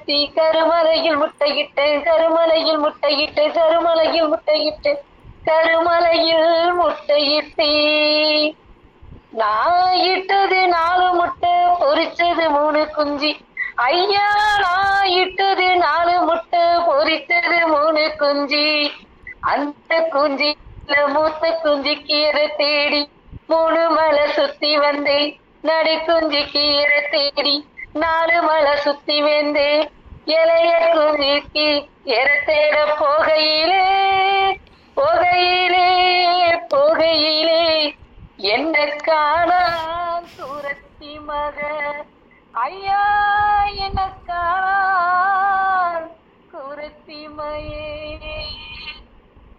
கீரத்தி கருமலையில் முட்டையிட்டு கருமலையில் முட்டையிட்டு கருமலையில் முட்டையிட்டு கருமலையில் முட்டையிட்டு நான் இட்டது நாலு முட்டை பொரிச்சது மூணு குஞ்சு ஐயா நான் இட்டது நாலு முட்டை பொரிச்சது மூணு குஞ்சு அந்த குஞ்சு மூத்த குஞ்சு கீரை தேடி மூணு மலை சுத்தி வந்தேன் நடு குஞ்சு கீரை தேடி நாலு மலை சுத்தி வந்தேன் இளைய குஞ்சுக்கு இறை தேட போகையிலே போகையிலே போகையிலே என்ன காணான் சூரத்தி மக ஐயா என்ன காணான் சூரத்தி மயே